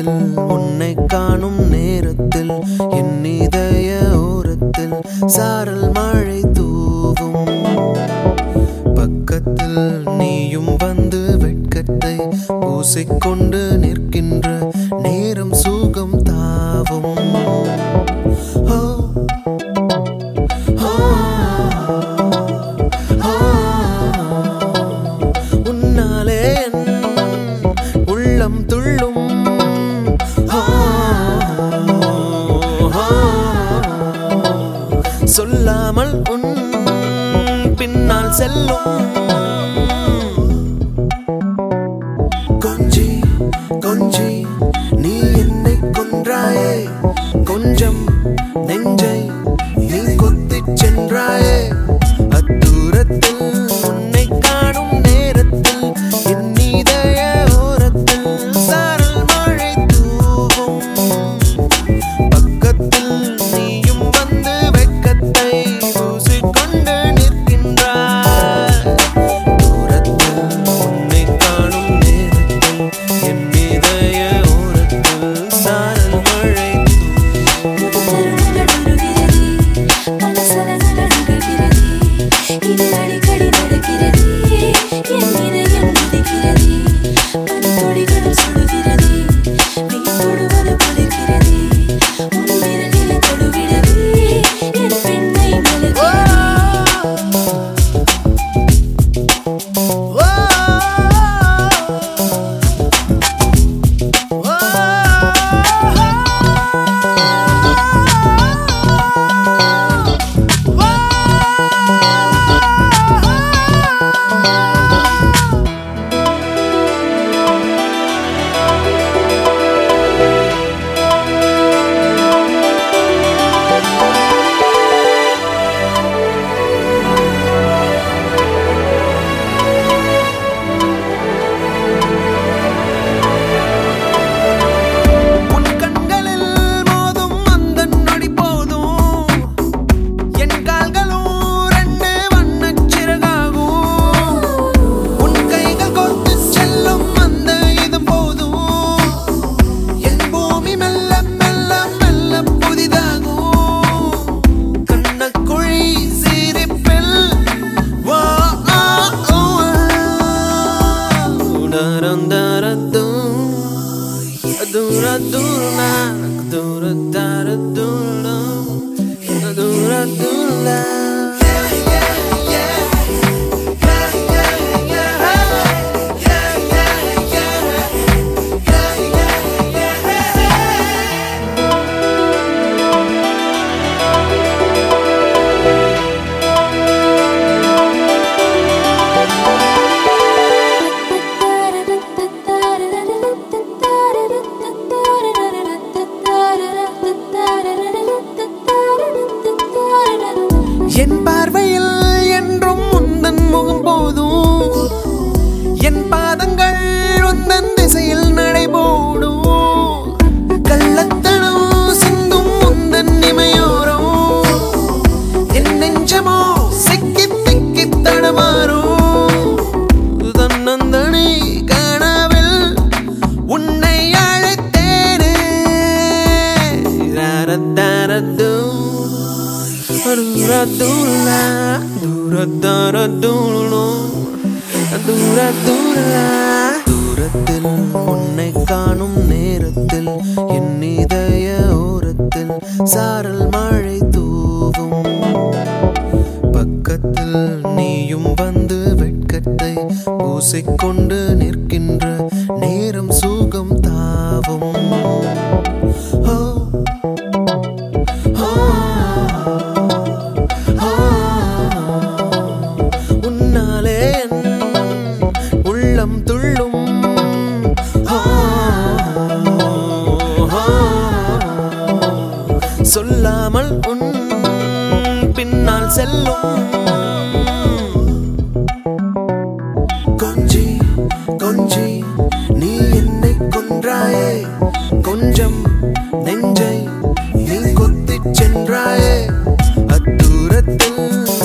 நேரத்தில் உன்னை காணும் நேரத்தில் என் இதய ஓரத்தில் சாரல் மழை தூவும் பக்கத்தில் நீயும் வந்து வெட்கத்தை பூசிக்கொண்டு நிற்கின்ற நேரம் சுகம் தாவும் ஓ, ஓ, ஓ, உன்னாலே என் உள்ளம் துள்ளும் ஓ, ஓ, சொல்லாமல் உன் பின்னால் செல்லும் கொஞ்சி கொஞ்சி நீ என்னை கொன்றாயே கொஞ்சம் நெஞ்சை நீ கொத்திச் சென்றாயே அத்தூரத்தில் உன்னை காணும் நேரத்தில் என் இதய ஓரத்தில் சாரல் மழை தூவும் பக்கத்தில் நீயும் வந்து வெட்கத்தை பூசிக்கொண்டு நிற்கின்றாய் தூரத்தில் உன்னை காணும் நேரத்தில் என் இதய ஓரத்தில் சாரல் மழை தூவும் இது அடிக்கடி நடக்கிறது என் இதயம் மிதிக்கிறது பனித்துளிகளும் சுடுகிறது வெயில் தொடுவது குளிர்கிறது உன் விரலில் தொடுவிடவே என் பெண்ணை மலர்கிறது உன் கண்களில் மோதும் அந்த நொடி போதும் என் கால்களும் ரெண்டு வண்ணச் சிறகாகும் உன் கைகள் கோர்த்து செல்லும் அந்த இது போதும் என் பூமி மெல்ல மெல்ல மெல்ல புதிதாகும் கண்ணக்குழி சிரிப்பில் வா ஆ ஓ டரம் டரதும் Dura dura dura dura dura dura dura என் பார்வையில் என்றும் முந்தன் முகம் போதும் என் பாதங்கள் உந்தன் திசையில் நடைபோடும் கள்ளத்தனம் சிந்தும் முந்தன் இமையோரம் என் நெஞ்சமோ சிக்கி திக்கி தடமாறும் தன்னந்தனி கனவில் உன்னை அழைத்தேனே ரரதரது Dura dura dura dura dura dura தூரத்தில் உன்னை காணும் நேரத்தில் என் இதய ஓரத்தில் சாரல் மழை தூவும் பக்கத்தில் நீயும் வந்து வெட்கத்தை பூசிக்கொண்டு நிற்கின்ற நேரம் சுகம் தாவும் ஓ, ஓ, ஓ, உன்னாலே என் உள்ளம் துள்ளும் ஓ, ஓ, சொல்லாமல் உன் பின்னால் செல்லும் கொஞ்சி கொஞ்சி நீ என்னை கொன்றாயே கொஞ்சம் நெஞ்சை நீ கொத்திச் சென்றாயே அத்தூரத்தில்